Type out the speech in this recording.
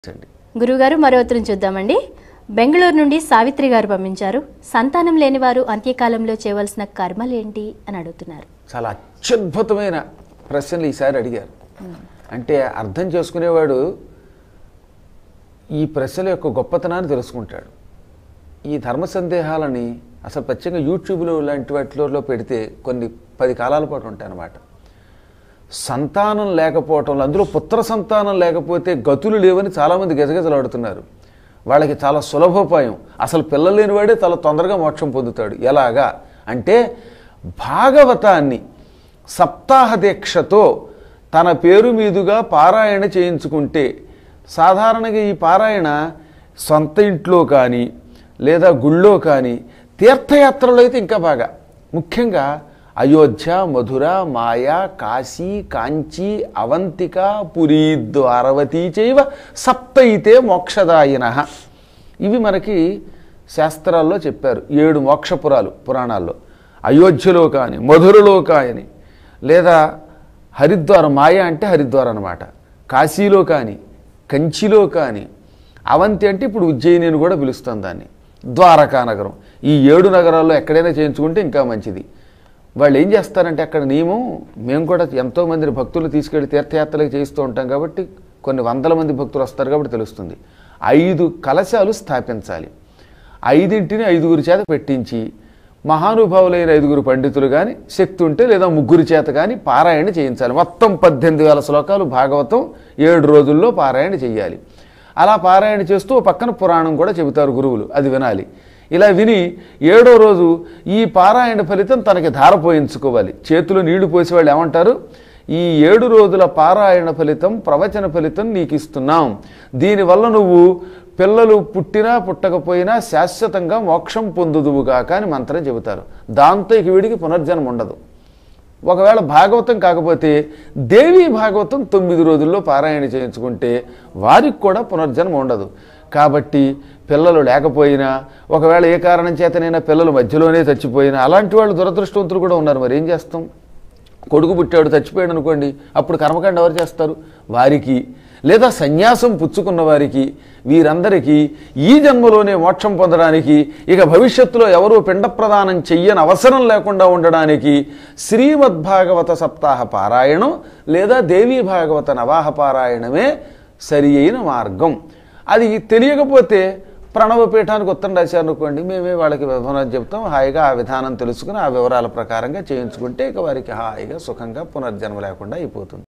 అండి గురుగారు మరో ఉత్తరం చూద్దామండి బెంగళూరు నుండి సావిత్రి గారు పంపించారు సంతానం లేనివారు అంత్యకాలంలో చేయవలసిన కర్మలేంటి అని అడుగుతున్నారు చాలా అత్యద్భుతమైన ప్రశ్నలు ఈసారి అడిగారు అంటే అర్థం చేసుకునేవాడు ఈ ప్రశ్నల యొక్క గొప్పతనాన్ని తెలుసుకుంటాడు ఈ ధర్మ సందేహాలని అసలు ప్రత్యేకంగా యూట్యూబ్లో లాంటి వాటిలో పెడితే కొన్ని పది కాలాల పాటు ఉంటాయన్నమాట సంతానం లేకపోవటంలో అందులో పుత్ర సంతానం లేకపోతే గతులు లేవని చాలామంది గజగజలాడుతున్నారు వాళ్ళకి చాలా సులభోపాయం అసలు పిల్లలు లేనివాడే చాలా తొందరగా మోక్షం పొందుతాడు ఎలాగా అంటే భాగవతాన్ని సప్తాహ దీక్షతో తన పేరు మీదుగా పారాయణ చేయించుకుంటే సాధారణంగా ఈ పారాయణ సొంత ఇంట్లో కానీ లేదా గుళ్ళో కానీ తీర్థయాత్రలో అయితే ఇంకా బాగా ముఖ్యంగా అయోధ్య మధుర మాయా కాశీ కాంచీ అవంతిక పురీ ద్వారవతీ చైవ సప్తయితే మోక్షదాయిన ఇవి మనకి శాస్త్రాల్లో చెప్పారు ఏడు మోక్షపురాలు పురాణాల్లో అయోధ్యలో కానీ మధురలో కానీ లేదా హరిద్వారం మాయ అంటే హరిద్వారం అనమాట కాశీలో కానీ కంచిలో కానీ అవంతి అంటే ఇప్పుడు ఉజ్జయిని అని కూడా పిలుస్తాం దాన్ని ద్వారకా నగరం ఈ ఏడు నగరాల్లో ఎక్కడైనా చేయించుకుంటే ఇంకా మంచిది వాళ్ళు ఏం చేస్తారంటే అక్కడ నియమం మేము కూడా ఎంతో మందిని భక్తులు తీసుకెళ్లి తీర్థయాత్రలకు చేయిస్తూ ఉంటాం కాబట్టి కొన్ని వందల మంది భక్తులు వస్తారు కాబట్టి తెలుస్తుంది ఐదు కలశాలు స్థాపించాలి ఐదింటిని ఐదుగురి చేత పెట్టించి మహానుభావులైన ఐదుగురు పండితులు కానీ శక్తి ఉంటే లేదా ముగ్గురు చేత కానీ పారాయణ చేయించాలి మొత్తం పద్దెనిమిది వేల శ్లోకాలు భాగవతం ఏడు రోజుల్లో పారాయణ చేయాలి అలా పారాయణ చేస్తూ ఓ పక్కన పురాణం కూడా చెబుతారు గురువులు అది వినాలి ఇలా విని ఏడో రోజు ఈ పారాయణ ఫలితం తనకి ధార పోయించుకోవాలి చేతిలో నీళ్లు పోసి వాళ్ళు ఏమంటారు ఈ ఏడు రోజుల పారాయణ ఫలితం ప్రవచన ఫలితం నీకు ఇస్తున్నాం దీనివల్ల నువ్వు పిల్లలు పుట్టినా పుట్టకపోయినా శాశ్వతంగా మోక్షం పొందుదువుగాక అని మంత్రం చెబుతారు దాంతో ఇక వీడికి పునర్జన్మ ఉండదు ఒకవేళ భాగవతం కాకపోతే దేవీ భాగవతం తొమ్మిది రోజుల్లో పారాయణ చేయించుకుంటే వారికి కూడా పునర్జన్మ ఉండదు కాబట్టి పిల్లలు లేకపోయినా ఒకవేళ ఏ కారణం చేతనైనా పిల్లలు మధ్యలోనే చచ్చిపోయినా అలాంటి వాళ్ళు దురదృష్టవంతులు కూడా ఉన్నారు మరి ఏం చేస్తాం కొడుకు పుట్టాడు చచ్చిపోయాడు అనుకోండి అప్పుడు కర్మకాండ ఎవరు చేస్తారు వారికి లేదా సన్యాసం పుచ్చుకున్న వారికి వీరందరికీ ఈ జన్మలోనే మోక్షం పొందడానికి ఇక భవిష్యత్తులో ఎవరూ పిండ ప్రదానం చెయ్యని అవసరం లేకుండా ఉండడానికి శ్రీమద్భాగవత సప్తాహ పారాయణం లేదా దేవీ భాగవత నవాహ పారాయణమే సరి అయిన మార్గం అది తెలియకపోతే ప్రణవ పీఠానికి ఉత్తరం రాశారు అనుకోండి మేమే వాళ్ళకి విధానం చెప్తాం హాయిగా ఆ విధానం తెలుసుకుని ఆ వివరాల ప్రకారంగా చేయించుకుంటే ఇక వారికి హాయిగా సుఖంగా పునర్జన్మ లేకుండా అయిపోతుంది